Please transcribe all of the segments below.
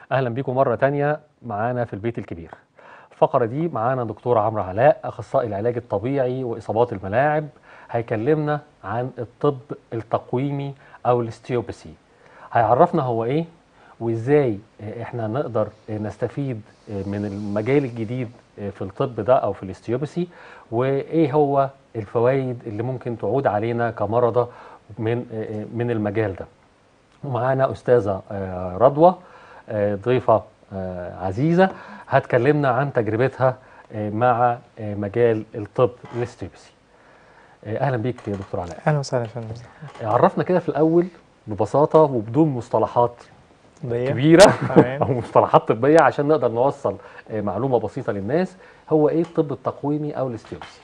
اهلا بيكم مره تانية معانا في البيت الكبير الفقره دي معانا دكتور عمرو علاء اخصائي العلاج الطبيعي واصابات الملاعب هيكلمنا عن الطب التقويمي او الاستيوبسي هيعرفنا هو ايه وازاي احنا نقدر نستفيد من المجال الجديد في الطب ده او في الاستيوبسي وايه هو الفوائد اللي ممكن تعود علينا كمرضى من من المجال ده ومعانا استاذه رضوى ضيفه عزيزه هتكلمنا عن تجربتها مع مجال الطب الاستيوبسي اهلا بيك يا دكتور علاء اهلا وسهلا يا فندم عرفنا كده في الاول ببساطه وبدون مصطلحات طبية. كبيره تمام. او مصطلحات طبيه عشان نقدر نوصل معلومه بسيطه للناس هو ايه الطب التقويمي او الاستيوبسي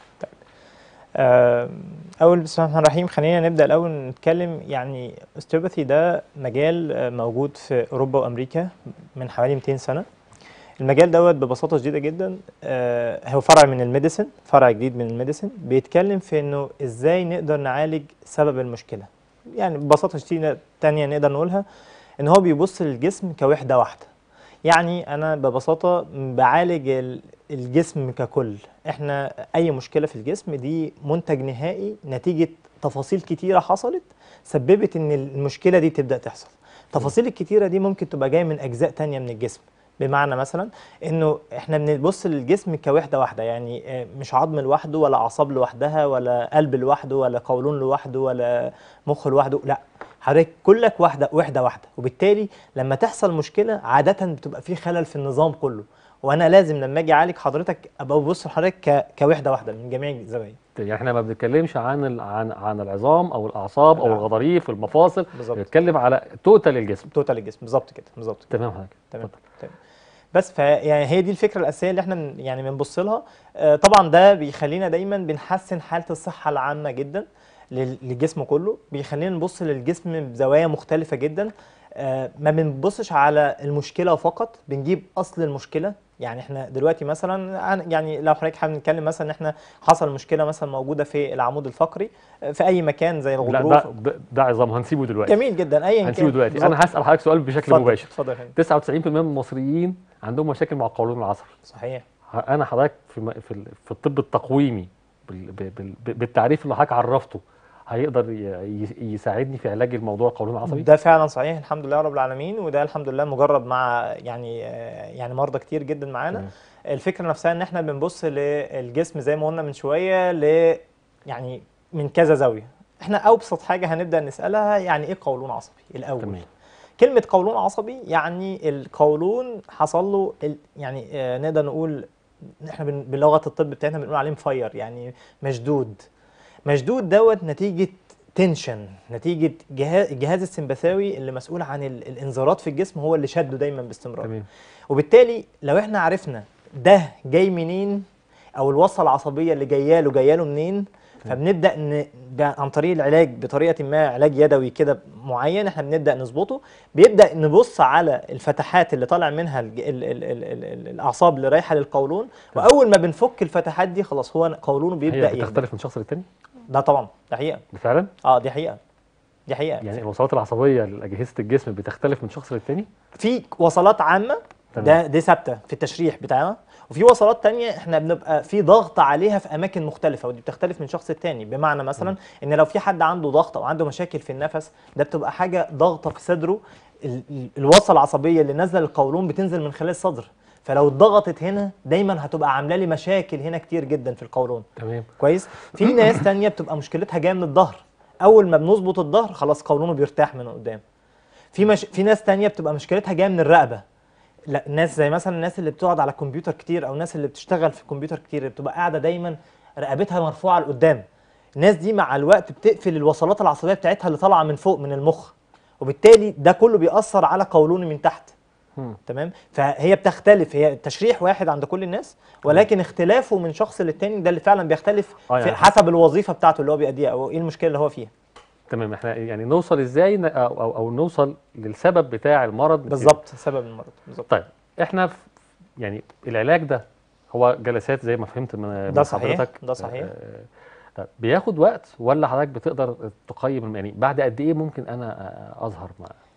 آه، اول بسم الله الرحمن الرحيم خلينا نبدا الاول نتكلم يعني osteopathy ده مجال آه، موجود في اوروبا وامريكا من حوالي 200 سنه المجال دوت ببساطه شديده جدا آه، هو فرع من الميديسن فرع جديد من الميديسن بيتكلم في انه ازاي نقدر نعالج سبب المشكله يعني ببساطه شديده تانية نقدر نقولها ان هو بيبص للجسم كوحده واحده يعني انا ببساطه بعالج ال- الجسم ككل احنا اي مشكله في الجسم دي منتج نهائي نتيجه تفاصيل كتيره حصلت سببت ان المشكله دي تبدا تحصل التفاصيل الكتيره دي ممكن تبقى جايه من اجزاء تانية من الجسم بمعنى مثلا انه احنا بنبص للجسم كوحده واحده يعني آه، مش عظم لوحده ولا اعصاب لوحدها ولا قلب لوحده ولا قولون لوحده ولا مخ لوحده لا حضرتك كلك واحده وحده واحده وبالتالي لما تحصل مشكله عاده بتبقى في خلل في النظام كله وانا لازم لما اجي اعالج حضرتك ابقى ببص لحضرتك ك- كوحده واحده من جميع الزوايا يعني احنا ما بنتكلمش عن ال- عن عن العظام او الاعصاب او لا. الغضاريف المفاصل بالظبط بنتكلم على توتال الجسم توتال الجسم بالظبط كده بالظبط كده تمام حضرتك تمام اتفضل. تمام بس فيعني هي دي الفكره الاساسيه اللي احنا من- يعني بنبص لها آه، طبعا ده بيخلينا دايما بنحسن حاله الصحه العامه جدا لل- للجسم كله بيخلينا نبص للجسم بزوايا مختلفه جدا آه، ما بنبصش على المشكله فقط بنجيب اصل المشكله يعني احنا دلوقتي مثلا عن- يعني لو حضرتك حابب نتكلم مثلا ان احنا حصل مشكله مثلا موجوده في العمود الفقري آه، في اي مكان زي لا الغضروف ده ده, ده عظام هنسيبه دلوقتي جميل جدا ايا كان هنسيبه دلوقتي انا بالظبط. هسال حضرتك سؤال بشكل اتفضل، مباشر اتفضل يا فندم 99% من المصريين عندهم مشاكل مع القولون العصبي صحيح ه- انا حضرتك في م- في ال- في الطب التقويمي بال- ب- بال- ب- بالتعريف اللي حضرتك عرفته هيقدر ي- ي- يساعدني في علاج الموضوع القولون العصبي ده فعلا صحيح الحمد لله رب العالمين وده الحمد لله مجرب مع يعني آه، يعني مرضى كتير جدا معانا تمام. الفكره نفسها ان احنا بنبص للجسم زي ما قلنا من شويه ل يعني من كذا زاويه احنا ابسط حاجه هنبدا نسالها يعني ايه قولون عصبي الاول تمام كلمه قولون عصبي يعني القولون حصل له ال- يعني آه، نقدر نقول احنا بن- بلغه الطب بتاعتنا بنقول عليه مفير يعني مشدود مشدود دوت نتيجه تنشن نتيجه جهاز الجهاز السمبثاوي اللي مسؤول عن ال- الانذارات في الجسم هو اللي شده دايما باستمرار تمام وبالتالي لو احنا عرفنا ده جاي منين او الوصله العصبيه اللي جايه له جايه له منين فبنبدا ن... ب- عن طريق العلاج بطريقه ما علاج يدوي كده معين احنا بنبدا نظبطه بيبدا نبص على الفتحات اللي طالع منها الج... ال... ال... ال... ال... ال... الاعصاب اللي رايحه للقولون واول ما بنفك الفتحات دي خلاص هو قولونه بيبدا هي يهدى بتختلف من شخص للتاني ده طبعا ده حقيقه ده فعلا اه دي حقيقه دي حقيقه يعني الوصلات العصبيه لاجهزه الجسم بتختلف من شخص للتاني في وصلات عامه تمام. ده دي ثابته في التشريح بتاعنا وفي وصلات تانية احنا بنبقى في ضغط عليها في اماكن مختلفه ودي بتختلف من شخص للتاني بمعنى مثلا ان لو في حد عنده ضغط او عنده مشاكل في النفس ده بتبقى حاجه ضغطه في صدره ال- ال- الوصله العصبيه اللي نازله للقولون بتنزل من خلال الصدر فلو اتضغطت هنا دايما هتبقى عامله لي مشاكل هنا كتير جدا في القولون تمام كويس في ناس تانية بتبقى مشكلتها جايه من الظهر اول ما بنظبط الظهر خلاص قولونه بيرتاح من قدام في مش... في ناس تانية بتبقى مشكلتها جايه من الرقبه لا ناس زي مثلا الناس اللي بتقعد على الكمبيوتر كتير او الناس اللي بتشتغل في الكمبيوتر كتير اللي بتبقى قاعده دايما رقبتها مرفوعه لقدام الناس دي مع الوقت بتقفل الوصلات العصبيه بتاعتها اللي طالعه من فوق من المخ وبالتالي ده كله بيأثر على قولون من تحت مم. تمام فهي بتختلف هي تشريح واحد عند كل الناس ولكن اختلافه من شخص للتاني ده اللي فعلا بيختلف آه في يعني حسب الوظيفه بتاعته اللي هو بيأديها او ايه المشكله اللي هو فيها تمام احنا يعني نوصل ازاي ن- او او, أو نوصل للسبب بتاع المرض بالظبط سبب المرض بالظبط طيب احنا في يعني العلاج ده هو جلسات زي ما فهمت من ده من صحيح، حضرتك ده صحيح. آه، طيب بياخد وقت ولا حضرتك بتقدر تقيم يعني بعد قد ايه ممكن انا آه، اظهر مع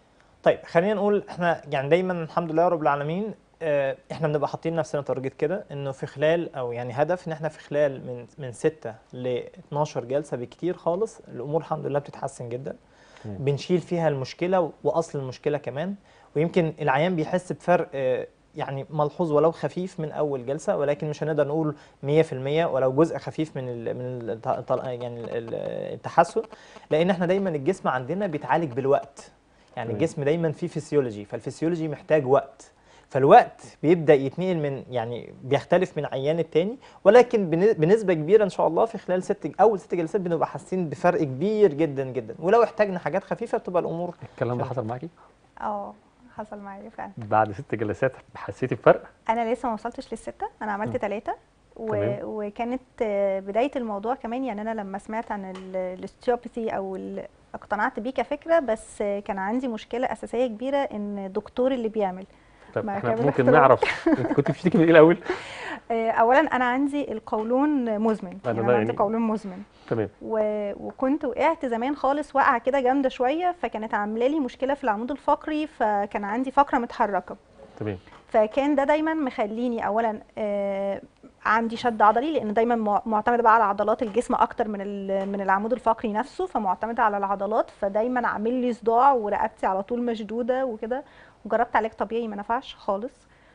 طيب خلينا نقول احنا يعني دايما الحمد لله رب العالمين آه، احنا بنبقى حاطين نفسنا تارجت كده انه في خلال او يعني هدف ان احنا في خلال من من 6 ل 12 جلسه بكتير خالص الامور الحمد لله بتتحسن جدا تمام. بنشيل فيها المشكله واصل المشكله كمان ويمكن العيان بيحس بفرق آه، يعني ملحوظ ولو خفيف من اول جلسه ولكن مش هنقدر نقول 100% ولو جزء خفيف من ال من ال يعني ال- ال- التحسن لان احنا دايما الجسم عندنا بيتعالج بالوقت يعني تمام. الجسم دايما فيه فسيولوجي فالفسيولوجي محتاج وقت فالوقت بيبدا يتنقل من يعني بيختلف من عيان التاني ولكن بن- بنسبه كبيره ان شاء الله في خلال ست اول ست جلسات بنبقى حاسين بفرق كبير جدا جدا ولو احتاجنا حاجات خفيفه بتبقى الامور الكلام ده فهمت. حصل معاكي اه حصل معايا فعلا بعد ست جلسات حسيتي بفرق انا لسه ما وصلتش للستة انا عملت مم. ثلاثة و... تمام. وكانت آه، بداية الموضوع كمان يعني انا لما سمعت عن الاستيوباثي او ال... اقتنعت بيه كفكرة بس آه، كان عندي مشكلة اساسية كبيرة ان الدكتور اللي بيعمل طب مع احنا كامل ممكن احترامي. نعرف انت كنت بتشتكي من ايه الاول آه، اولا انا عندي القولون مزمن أنا يعني ده انا عندي يعني- قولون مزمن تمام و... وكنت وقعت زمان خالص وقعه كده جامده شويه فكانت عامله لي مشكله في العمود الفقري فكان عندي فقره متحركه تمام فكان ده دايما مخليني اولا آه، عندي شد عضلي لان دايما مع- معتمده بقى على عضلات الجسم اكتر من ال- من العمود الفقري نفسه فمعتمده على العضلات فدايما عامل لي صداع ورقبتي على طول مشدوده وكده وجربت علاج طبيعي ما نفعش خالص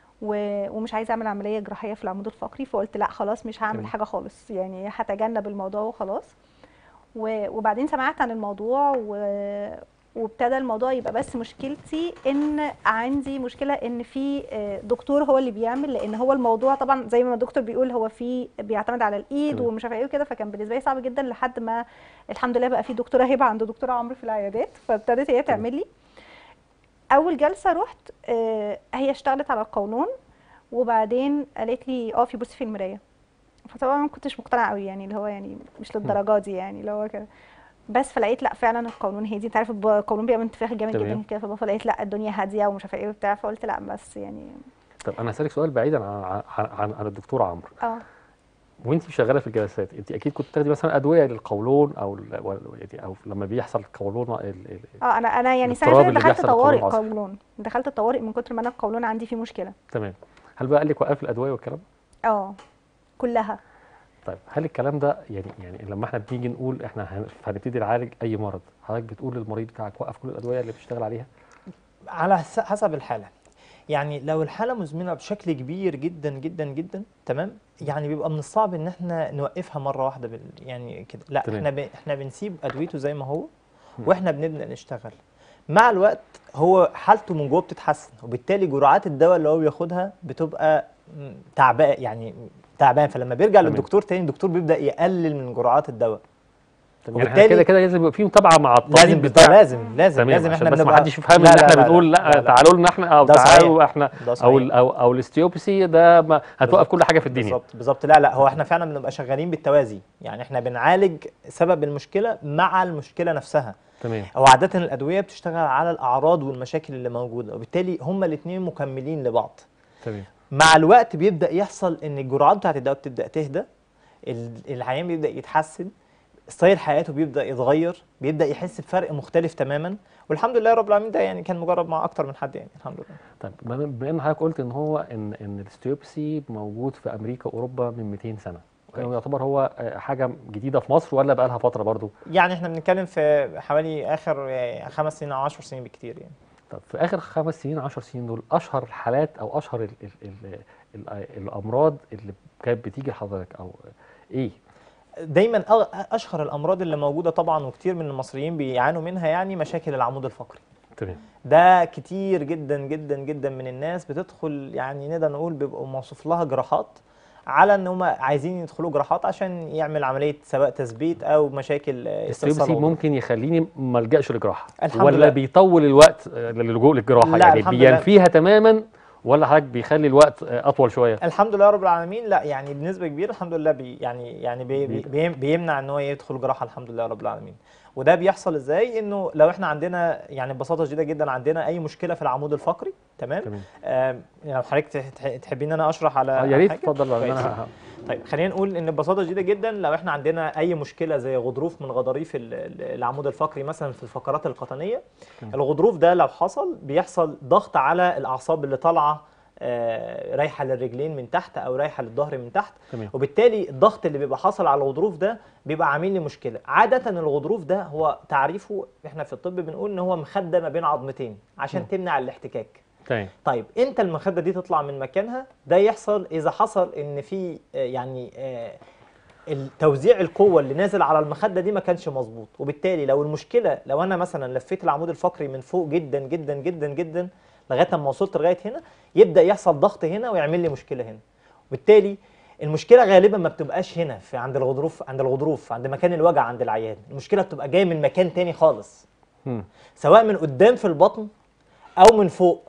و- ومش عايزه اعمل عمليه جراحيه في العمود الفقري فقلت لا خلاص مش هعمل تمام. حاجه خالص يعني هتجنب الموضوع وخلاص و- وبعدين سمعت عن الموضوع و... وابتدى الموضوع يبقى بس مشكلتي ان عندي مشكله ان في آه، دكتور هو اللي بيعمل لان هو الموضوع طبعا زي ما الدكتور بيقول هو في بيعتمد على الايد تمام. ومش عارفه ايه وكده فكان بالنسبه لي صعب جدا لحد ما الحمد لله بقى في دكتوره هبه عند دكتوره عمرو في العيادات فابتدت هي تعمل لي اول جلسه رحت آه، هي اشتغلت على القولون وبعدين قالت لي اقفي بصي في المرايه فطبعا ما كنتش مقتنعه قوي يعني اللي هو يعني مش للدرجه دي يعني اللي هو كده بس فلقيت لا فعلا القولون هادي انت عارف الب- القولون بيبقى منتفخ جامد تمام. جدا كده فلقيت لا الدنيا هاديه ومش عارفه ايه وبتاع فقلت لا بس يعني طب انا هسالك سؤال بعيدا عن عن عن, عن الدكتور عمرو اه وانت شغاله في الجلسات انت اكيد كنت بتاخدي مثلا ادويه للقولون او ال- وال- يعني او لما بيحصل قولون ال- ال- اه انا انا يعني سنه الاضطراب فاتت اللي دخلت بيحصل طوارئ للقولون العصبي. قولون دخلت الطوارئ من كتر ما انا القولون عندي فيه مشكله تمام هل بقى قال لك وقف الادويه والكلام ده؟ اه كلها طيب هل الكلام ده يعني يعني لما احنا بنيجي نقول احنا هن- هنبتدي نعالج اي مرض حضرتك بتقول للمريض بتاعك وقف كل الادويه اللي بتشتغل عليها على حس- حسب الحالة يعني لو الحالة مزمنة بشكل كبير جدا جدا جدا تمام يعني بيبقى من الصعب ان احنا نوقفها مرة واحدة بال يعني كده لا تمام. احنا ب... احنا بنسيب ادويته زي ما هو مم. واحنا بنبدأ نشتغل مع الوقت هو حالته من جوه بتتحسن وبالتالي جرعات الدواء اللي هو بياخدها بتبقى م، تعبان يعني تعبان فلما بيرجع تمام. للدكتور تاني الدكتور بيبدأ يقلل من جرعات الدواء طب يعني احنا وبالتالي- كده كده لازم يبقى في متابعه مع الطبيب لازم بتاع لازم لازم تمام لازم عشان احنا بس ما بنبقى حدش يفهم لا ان لا احنا لا بنقول لا, لا لا. تعالوا لنا احنا او ده تعالوا صحيح. احنا ده او صحيح. ال- او او الاستيوبسي ده ما هتوقف كل حاجه في الدنيا بالظبط بالظبط لا لا هو احنا فعلا بنبقى شغالين بالتوازي يعني احنا بنعالج سبب المشكله مع المشكله نفسها تمام هو عاده الادويه بتشتغل على الاعراض والمشاكل اللي موجوده وبالتالي هما الاثنين مكملين لبعض تمام مع الوقت بيبدا يحصل ان الجرعات بتاعت الدواء بتبدا تهدى ال- العيان بيبدا يتحسن ستايل حياته بيبدا يتغير بيبدا يحس بفرق مختلف تماما والحمد لله رب العالمين ده يعني كان مجرب مع اكتر من حد يعني الحمد لله طيب بما بما ان حضرتك قلت ان هو ان ان الاستيوبسي موجود في امريكا واوروبا من 200 سنه كويس. يعتبر هو آه، حاجه جديده في مصر ولا بقى لها فتره برضو يعني احنا بنتكلم في حوالي اخر يعني خمس سنين او 10 سنين بكتير يعني طب في اخر خمس سنين 10 سنين دول اشهر الحالات او اشهر ال ال ال ال الامراض اللي كانت بتيجي لحضرتك او ايه دايما أغ- اشهر الامراض اللي موجوده طبعا وكتير من المصريين بيعانوا منها يعني مشاكل العمود الفقري تمام ده كتير جدا جدا جدا من الناس بتدخل يعني نقدر نقول بيبقوا موصوف لها جراحات على ان هم عايزين يدخلوا جراحات عشان يعمل عمليه سواء تثبيت او مشاكل آه، استئصال الاستيوبسي عضلي. ممكن يخليني ما الجاش للجراحه الحمد ولا لله. بيطول الوقت آه، للجوء للجراحه لا، يعني الحمد لله. بينفيها تماما ولا حضرتك بيخلي الوقت آه، اطول شويه الحمد لله رب العالمين لا يعني بنسبه كبيره الحمد لله بي يعني يعني بي بي بي- بي بيمنع ان هو يدخل جراحه الحمد لله رب العالمين وده بيحصل ازاي انه لو احنا عندنا يعني ببساطه شديده جدا عندنا اي مشكله في العمود الفقري تمام تمام آم، يعني لو حضرتك تح- تح- تحبين ان انا اشرح على آه، يا ريت حاجة؟ اتفضل لأن كويس. انا ه- طيب خلينا نقول ان ببساطه شديده جدا لو احنا عندنا اي مشكله زي غضروف من غضاريف ال- ال- العمود الفقري مثلا في الفقرات القطنيه تمام. الغضروف ده لو حصل بيحصل ضغط على الاعصاب اللي طالعه آه، رايحه للرجلين من تحت او رايحه للظهر من تحت تمام وبالتالي الضغط اللي بيبقى حاصل على الغضروف ده بيبقى عامل لي مشكله عاده الغضروف ده هو تعريفه احنا في الطب بنقول ان هو مخده ما بين عظمتين عشان مم. تمنع الاحتكاك تمام طيب امتى المخده دي تطلع من مكانها ده يحصل اذا حصل ان في آه، يعني آه، التوزيع القوه اللي نازل على المخده دي ما كانش مظبوط وبالتالي لو المشكله لو انا مثلا لفيت العمود الفقري من فوق جدا جدا جدا جدا لغايه ما وصلت لغايه هنا يبدا يحصل ضغط هنا ويعمل لي مشكله هنا وبالتالي المشكله غالبا ما بتبقاش هنا في عند الغضروف عند الغضروف عند مكان الوجع عند العيان المشكله بتبقى جايه من مكان تاني خالص مم. سواء من قدام في البطن او من فوق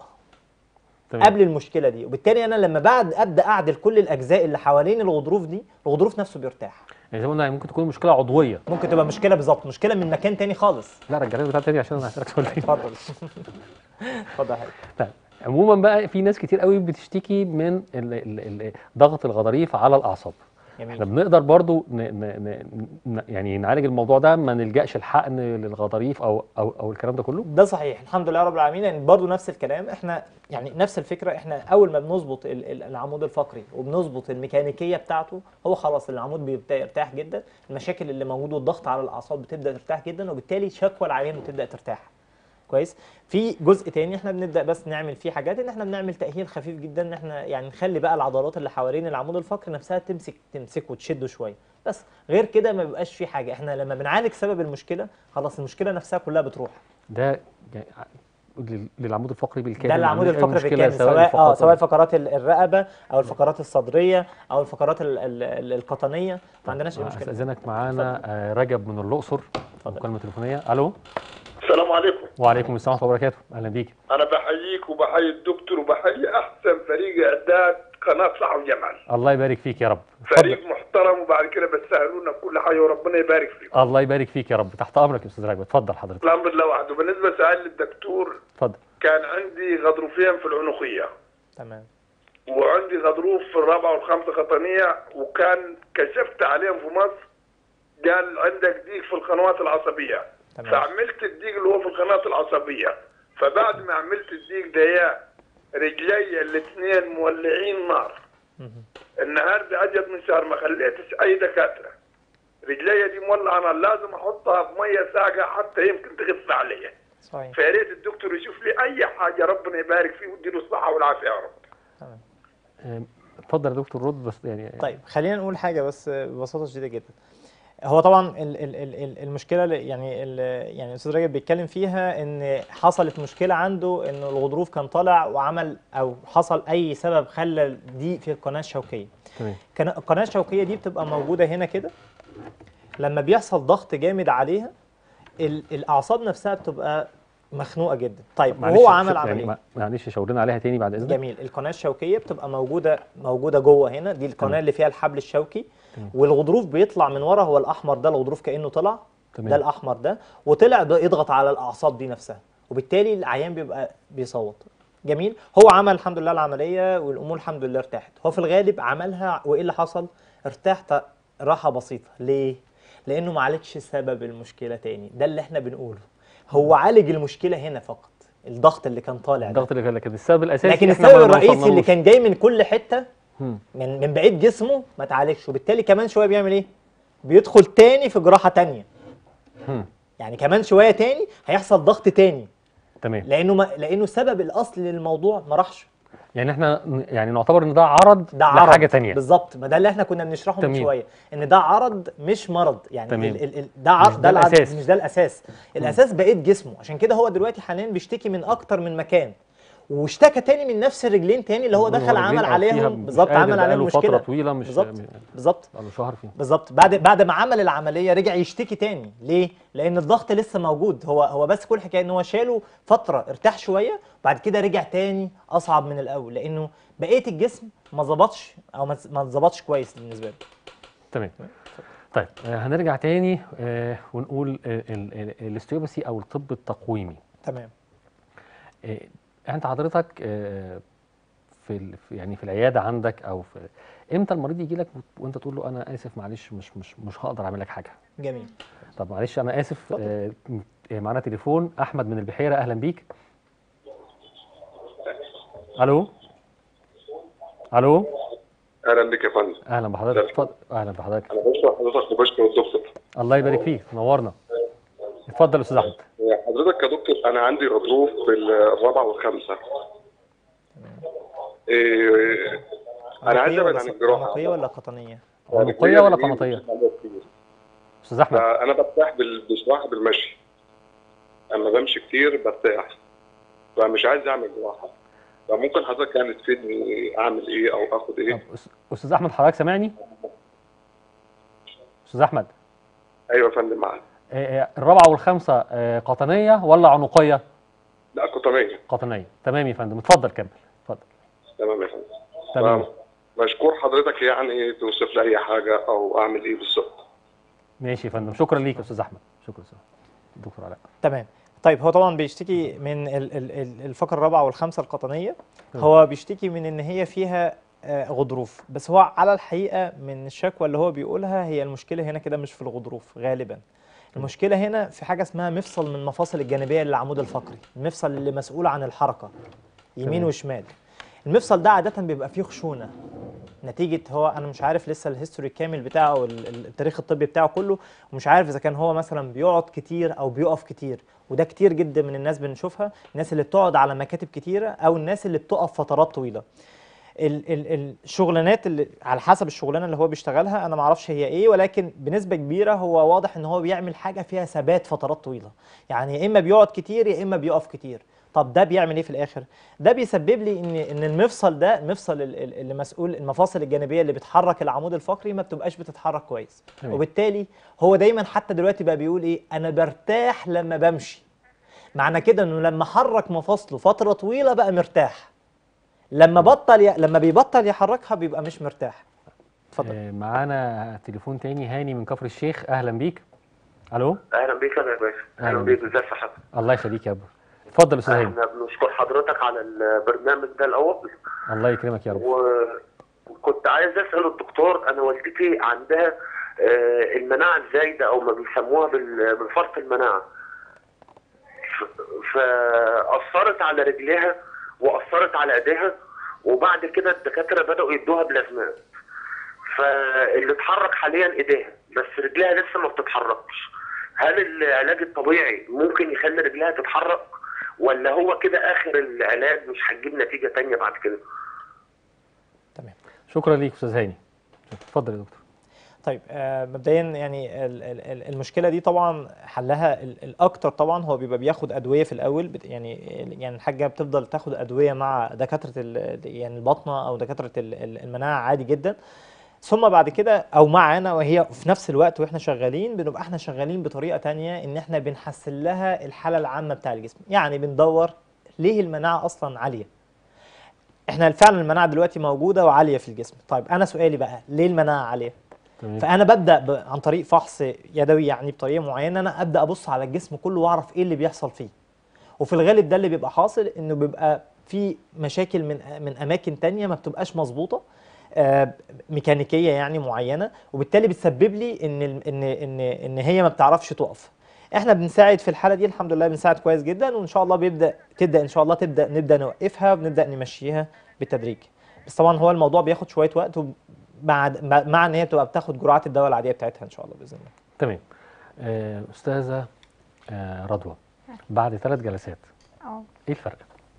تمام قبل المشكله دي وبالتالي انا لما بعد ابدا اعدل كل الاجزاء اللي حوالين الغضروف دي الغضروف نفسه بيرتاح يعني زي ما قلنا ممكن تكون مشكله عضويه ممكن تبقى مشكله بالظبط مشكله من مكان تاني خالص لا رجعنا بتاع تاني عشان انا هسالك سؤال تاني اتفضل اتفضل يا حبيبي طيب عموما بقى في ناس كتير قوي بتشتكي من ال- ال- ال- ضغط الغضاريف على الاعصاب احنا جميل بنقدر برضو ن ن ن ن يعني نعالج الموضوع ده ما نلجاش الحقن للغضاريف او او او الكلام ده كله ده صحيح الحمد لله رب العالمين يعني برضه نفس الكلام احنا يعني نفس الفكره احنا اول ما بنظبط ال- ال- العمود الفقري وبنظبط الميكانيكيه بتاعته هو خلاص العمود بيبدا يرتاح جدا المشاكل اللي موجوده والضغط على الاعصاب بتبدا ترتاح جدا وبالتالي شكوى العيان بتبدا ترتاح كويس في جزء تاني احنا بنبدا بس نعمل فيه حاجات ان احنا بنعمل تاهيل خفيف جدا ان احنا يعني نخلي بقى العضلات اللي حوالين العمود الفقري نفسها تمسك تمسكه وتشده شويه بس غير كده ما بيبقاش في حاجه احنا لما بنعالج سبب المشكله خلاص المشكله نفسها كلها بتروح ده يعني ع- لل- للعمود الفقري بالكامل ده ما العمود عندناش أي الفقري مشكلة بالكامل سواء اه الفقرات سواء ال- الفقرات ال- الرقبه او الفقرات الصدريه او الفقرات ال- ال- ال- القطنيه ما عندناش اي مشكله استاذنك معانا آه، رجب من الاقصر اتفضل. مكالمه تليفونيه الو السلام عليكم وعليكم السلام ورحمه الله وبركاته اهلا بيك انا بحييك وبحيي الدكتور وبحيي احسن فريق اعداد قناه صح وجمال الله يبارك فيك يا رب اتفضل. فريق محترم وبعد كده بتسهلونا كل حاجه وربنا يبارك فيكم الله يبارك فيك يا رب تحت امرك يا استاذ رجب اتفضل حضرتك الامر لله وحده بالنسبه سؤال للدكتور اتفضل كان عندي غضروفين في العنقيه تمام وعندي غضروف في الرابعه والخامسه قطنيه وكان كشفت عليهم في مصر قال عندك ضيق في القنوات العصبيه تمام فعملت الضيق اللي هو في القناه العصبيه فبعد ما عملت الضيق ده يا رجلي الاثنين مولعين نار مهم. النهارده اجت من شهر ما خليتش اي دكاتره رجلي دي مولعه نار لازم احطها بميه ساقعه حتى يمكن تخف عليا صحيح فيا ريت الدكتور يشوف لي اي حاجه ربنا يبارك فيه ويديله الصحه والعافيه يا رب تمام آه، اتفضل يا دكتور رد بس يعني طيب خلينا نقول حاجه بس ببساطه شديده جدا هو طبعا ال ال ال ال المشكله اللي- يعني ال يعني الاستاذ رجب بيتكلم فيها ان حصلت مشكله عنده ان الغضروف كان طالع وعمل او حصل اي سبب خلى ضيق في القناه الشوكيه تمام كان القناه الشوكيه دي بتبقى موجوده هنا كده لما بيحصل ضغط جامد عليها ال- الاعصاب نفسها بتبقى مخنوقه جدا طيب معلش وهو عمل شو- يعني عمليه ما- معلش شاورنا عليها تاني بعد اذنك جميل القناه الشوكيه بتبقى موجوده موجوده جوه هنا دي القناه تمام. اللي فيها الحبل الشوكي تمام. والغضروف بيطلع من ورا هو الاحمر ده الغضروف كانه طلع تمام. ده الاحمر ده وطلع ده يضغط على الاعصاب دي نفسها وبالتالي العيان بيبقى بيصوت جميل هو عمل الحمد لله العمليه والامور الحمد لله ارتاحت هو في الغالب عملها وايه اللي حصل ارتاح ت- راحه بسيطه ليه لانه ما عالجش سبب المشكله تاني ده اللي احنا بنقوله هو عالج المشكله هنا فقط الضغط اللي كان طالع ده الضغط اللي كان لكن السبب الاساسي لكن إحنا السبب ما الرئيسي اللي وصلنالوش. كان جاي من كل حته مم. من من بعيد جسمه ما اتعالجش وبالتالي كمان شويه بيعمل ايه؟ بيدخل تاني في جراحه تانيه مم. يعني كمان شويه تاني هيحصل ضغط تاني تمام لانه ما لانه السبب الاصلي للموضوع ما راحش يعني احنا ن- يعني نعتبر ان ده عرض ده عرض لحاجه تانية بالظبط ما ده اللي احنا كنا بنشرحه من تمام. شويه ان ده عرض مش مرض يعني تمام. ال ال ال ده عرض مش ده, ده العرض الأساس. مش ده الاساس الاساس بقيت جسمه عشان كده هو دلوقتي حاليا بيشتكي من اكتر من مكان واشتكى تاني من نفس الرجلين تاني اللي هو دخل رجلين عمل أو فيها عليهم مش بالظبط قادر عمل عليهم بقاله فتره مشكله طويله مش بالظبط بالظبط بقاله شهر فيه بالظبط بعد بعد ما عمل العمليه رجع يشتكي تاني ليه لان الضغط لسه موجود هو هو بس كل حكايه ان هو شاله فتره ارتاح شويه بعد كده رجع تاني اصعب من الاول لانه بقيه الجسم ما ظبطش او ما ما ظبطش كويس بالنسبه له تمام طيب آه، هنرجع تاني آه، ونقول آه، ال- ال- الاستيوباسي او الطب التقويمي تمام آه، انت حضرتك آه، في ال- في- يعني في العياده عندك او في امتى المريض يجي لك وانت تقول له انا اسف معلش مش مش مش هقدر اعمل لك حاجه جميل طب معلش انا اسف اتفضل. آه، م- معانا تليفون احمد من البحيره اهلا بيك الو الو اهلا بك يا فندم اهلا بحضرتك اتفضل اهلا بحضرتك انا بشكر حضرتك وبشكر الدكتور الله يبارك فيك نورنا اتفضل يا استاذ احمد حضرتك يا دكتور انا عندي غضروف في الرابعه والخامسه إيه انا عايز عنقية ابعد ولا عن س- الجراحه عنقية ولا قطنية؟ عنقيه ولا قنطيه استاذ احمد انا برتاح بال- بصراحه بالمشي اما بمشي كتير برتاح فمش عايز اعمل جراحه فممكن حضرتك يعني تفيدني اعمل ايه او اخد ايه طب أس- استاذ احمد حضرتك سامعني استاذ احمد ايوه يا فندم معاك آه، آه، الرابعه والخامسه آه، قطنيه ولا عنقيه لا قطنيه قطنيه تمام يا فندم اتفضل كمل اتفضل تمام يا فندم تمام مشكور حضرتك يعني توصف لي اي حاجه او اعمل ايه بالظبط ماشي يا فندم شكرا ليك يا استاذ احمد شكرا يا استاذ دكتور علاء تمام طيب هو طبعا بيشتكي من ال- ال- ال- الفقرة الرابعة والخامسة القطنية هو بيشتكي من ان هي فيها آه، غضروف بس هو على الحقيقة من الشكوى اللي هو بيقولها هي المشكلة هنا كده مش في الغضروف غالبا المشكلة هنا في حاجة اسمها مفصل من المفاصل الجانبية للعمود الفقري المفصل اللي مسؤول عن الحركة يمين تمام. وشمال المفصل ده عادة بيبقى فيه خشونة نتيجة هو أنا مش عارف لسه الهيستوري الكامل بتاعه أو ال- ال- التاريخ الطبي بتاعه كله ومش عارف إذا كان هو مثلا بيقعد كتير أو بيقف كتير وده كتير جدا من الناس بنشوفها الناس اللي بتقعد على مكاتب كتيرة أو الناس اللي بتقف فترات طويلة ال- ال- الشغلانات اللي على حسب الشغلانه اللي هو بيشتغلها انا ما اعرفش هي ايه ولكن بنسبه كبيره هو واضح ان هو بيعمل حاجه فيها ثبات فترات طويله يعني يا اما بيقعد كتير يا اما بيقف كتير طب ده بيعمل ايه في الاخر ده بيسبب لي ان ان المفصل ده المفصل ال- ال- اللي مسؤول المفاصل الجانبيه اللي بتحرك العمود الفقري ما بتبقاش بتتحرك كويس تمام. وبالتالي هو دايما حتى دلوقتي بقى بيقول ايه انا برتاح لما بمشي معنى كده انه لما حرك مفاصله فتره طويله بقى مرتاح لما بطل ي... لما بيبطل يحركها بيبقى مش مرتاح اتفضل آه، معانا تليفون تاني هاني من كفر الشيخ اهلا بيك الو اهلا بيك يا باشا أهلا اهلا بيك. بيك ازي صحتك الله يخليك يا ابو اتفضل يا استاذ هاني احنا بنشكر حضرتك على البرنامج ده الاول الله يكرمك يا رب و- وكنت عايز اسال الدكتور انا والدتي عندها آه، المناعه الزايده او ما بيسموها بال- بالفرط المناعه ف- فاثرت على رجليها واثرت على ايديها وبعد كده الدكاتره بداوا يدوها بلازمات فاللي اتحرك حاليا ايديها بس رجليها لسه ما بتتحركش هل العلاج الطبيعي ممكن يخلي رجليها تتحرك ولا هو كده اخر العلاج مش هتجيب نتيجه تانية بعد كده تمام شكرا ليك استاذ هاني اتفضل يا دكتور طيب آه مبدئيا يعني ال- ال- ال- المشكله دي طبعا حلها ال- الاكتر طبعا هو بيبقى بياخد ادويه في الاول بت- يعني يعني الحاجه بتفضل تاخد ادويه مع دكاتره ال- يعني الباطنه او دكاتره ال- ال- المناعه عادي جدا ثم بعد كده او معانا وهي في نفس الوقت واحنا شغالين بنبقى احنا شغالين بطريقه تانية ان احنا بنحسن لها الحاله العامه بتاع الجسم يعني بندور ليه المناعه اصلا عاليه احنا فعلا المناعه دلوقتي موجوده وعاليه في الجسم طيب انا سؤالي بقى ليه المناعه عاليه تمام فانا ببدا ب- عن طريق فحص يدوي يعني بطريقه معينه انا ابدا ابص على الجسم كله واعرف ايه اللي بيحصل فيه وفي الغالب ده اللي بيبقى حاصل انه بيبقى في مشاكل من من اماكن تانية ما بتبقاش مظبوطه آه، ميكانيكيه يعني معينه وبالتالي بتسبب لي ان ال- ان ان ان هي ما بتعرفش تقف احنا بنساعد في الحاله دي الحمد لله بنساعد كويس جدا وان شاء الله بيبدا تبدا ان شاء الله تبدا نبدا نوقفها وبنبدا نمشيها بالتدريج بس طبعا هو الموضوع بياخد شويه وقت مع مع ان هي بتبقى بتاخد جرعات الدواء العاديه بتاعتها ان شاء الله باذن الله تمام آه، استاذه آه، رضوى بعد ثلاث جلسات اه ايه الفرق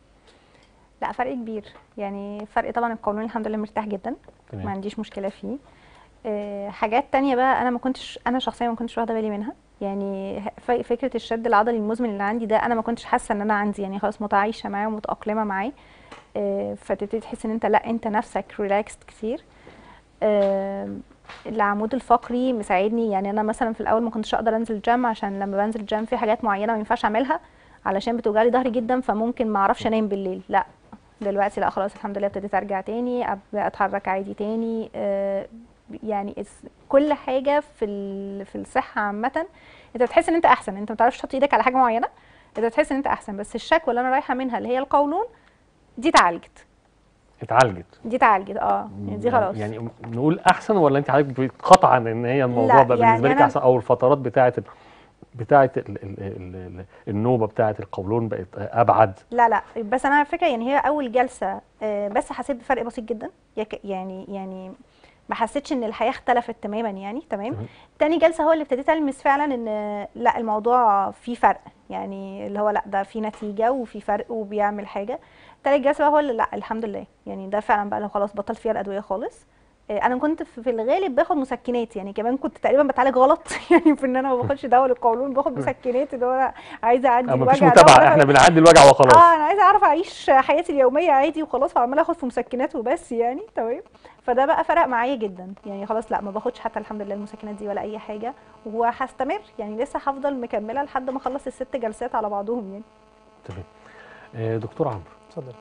لا فرق كبير يعني فرق طبعا القولون الحمد لله مرتاح جدا ما تمام عنديش مشكله فيه آه، حاجات تانية بقى انا ما كنتش انا شخصيا ما كنتش واخده بالي منها يعني ه- ف- فكره الشد العضلي المزمن اللي عندي ده انا ما كنتش حاسه ان انا عندي يعني خلاص متعايشه معاه ومتاقلمه معاه آه، فتبتدي تحس ان انت لا انت نفسك ريلاكسد كتير آه، العمود الفقري مساعدني يعني انا مثلا في الاول ما كنتش اقدر انزل جيم عشان لما بنزل جيم في حاجات معينه ما ينفعش اعملها علشان بتوجعلي ظهري جدا فممكن ما اعرفش انام بالليل لا دلوقتي لا خلاص الحمد لله ابتديت ارجع تاني ابدا اتحرك عادي تاني آه، يعني اس- كل حاجه في ال- في الصحه عامه انت بتحس ان انت احسن انت ما بتعرفش تحط ايدك على حاجه معينه انت بتحس ان انت احسن بس الشكوى اللي انا رايحه منها اللي هي القولون دي اتعالجت اتعالجت دي اتعالجت اه يعني دي خلاص يعني نقول احسن ولا انت حضرتك قطعا ان هي الموضوع لا، بقى يعني بالنسبه لك أنا- احسن او الفترات بتاعه ال... بتاعه ال... ال... ال... ال... النوبه بتاعه القولون بقت ابعد لا لا بس انا على فكره يعني هي اول جلسه آه، بس حسيت بفرق بسيط جدا يك- يعني يعني ما حسيتش ان الحياه اختلفت تماما يعني تمام تمام. تاني جلسه هو اللي ابتديت المس فعلا ان لا الموضوع فيه فرق يعني اللي هو لا ده في نتيجه وفي فرق وبيعمل حاجه تالت جلسه بقى هو اللي لا الحمد لله يعني ده فعلا بقى اللي خلاص بطلت فيها الادويه خالص آه، انا كنت في في الغالب باخد مسكنات يعني كمان كنت تقريبا بتعالج غلط يعني في ان انا ما باخدش دواء للقولون باخد مسكنات اللي هو أنا عايزه اعدي أه مفيش الوجع ده متابعه وأعرف احنا بنعدي الوجع وخلاص اه انا عايزه اعرف اعيش حياتي اليوميه عادي وخلاص فعماله اخد في مسكنات وبس يعني تمام فده بقى فرق معايا جدا يعني خلاص لا ما باخدش حتى الحمد لله المسكنات دي ولا اي حاجه وهستمر يعني لسه هفضل مكمله لحد ما اخلص الست جلسات على بعضهم يعني تمام آه، دكتور عمرو اتفضل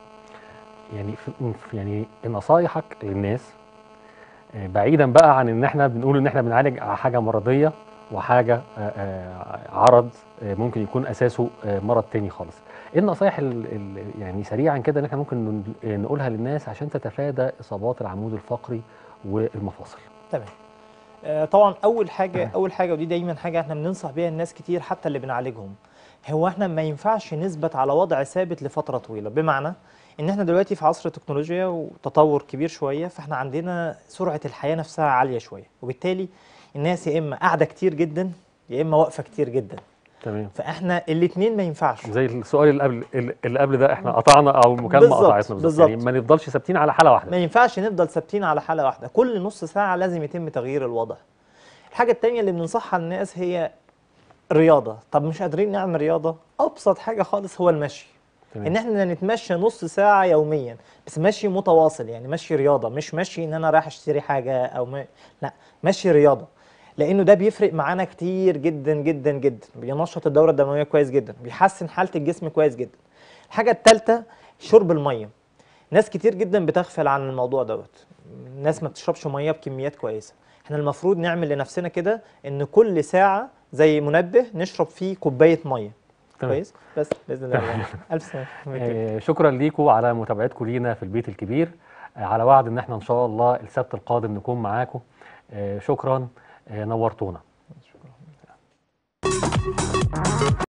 يعني في في- يعني نصايحك للناس آه، بعيدا بقى عن ان احنا بنقول ان احنا بنعالج حاجه مرضيه وحاجه آه، آه، عرض آه، ممكن يكون اساسه آه، مرض تاني خالص ايه النصايح ال- ال- يعني سريعا كده ان احنا ممكن ن- نقولها للناس عشان تتفادى اصابات العمود الفقري والمفاصل تمام آه، طبعا اول حاجه اول حاجه ودي دايما حاجه احنا بننصح بيها الناس كتير حتى اللي بنعالجهم هو احنا ما ينفعش نثبت على وضع ثابت لفتره طويله بمعنى ان احنا دلوقتي في عصر التكنولوجيا وتطور كبير شويه فاحنا عندنا سرعه الحياه نفسها عاليه شويه وبالتالي الناس يا اما قاعده كتير جدا يا اما واقفه كتير جدا تمام فاحنا الاثنين ما ينفعش زي السؤال اللي قبل اللي قبل ده احنا قطعنا او المكالمه بالظبط، قطعتنا بالظبط يعني بالظبط. ما نفضلش ثابتين على حاله واحده ما ينفعش نفضل ثابتين على حاله واحده كل نص ساعه لازم يتم تغيير الوضع الحاجه التانية اللي بننصحها للناس هي رياضه طب مش قادرين نعمل رياضه ابسط حاجه خالص هو المشي تمام. ان احنا نتمشى نص ساعه يوميا بس مشي متواصل يعني مشي رياضه مش مشي ان انا رايح اشتري حاجه او ما لا مشي رياضه لانه ده بيفرق معانا كتير جدا جدا جدا بينشط الدوره الدمويه كويس جدا بيحسن حاله الجسم كويس جدا الحاجه الثالثه شرب الميه ناس كتير جدا بتغفل عن الموضوع دوت ناس ما بتشربش ميه بكميات كويسه احنا المفروض نعمل لنفسنا كده ان كل ساعه زي منبه نشرب فيه كوبايه ميه تمام. كويس بس باذن الله الف سلامه آه، شكرا ليكم على متابعتكم لينا في البيت الكبير آه، على وعد ان احنا ان شاء الله السبت القادم نكون معاكم آه، شكرا آه، نورتونا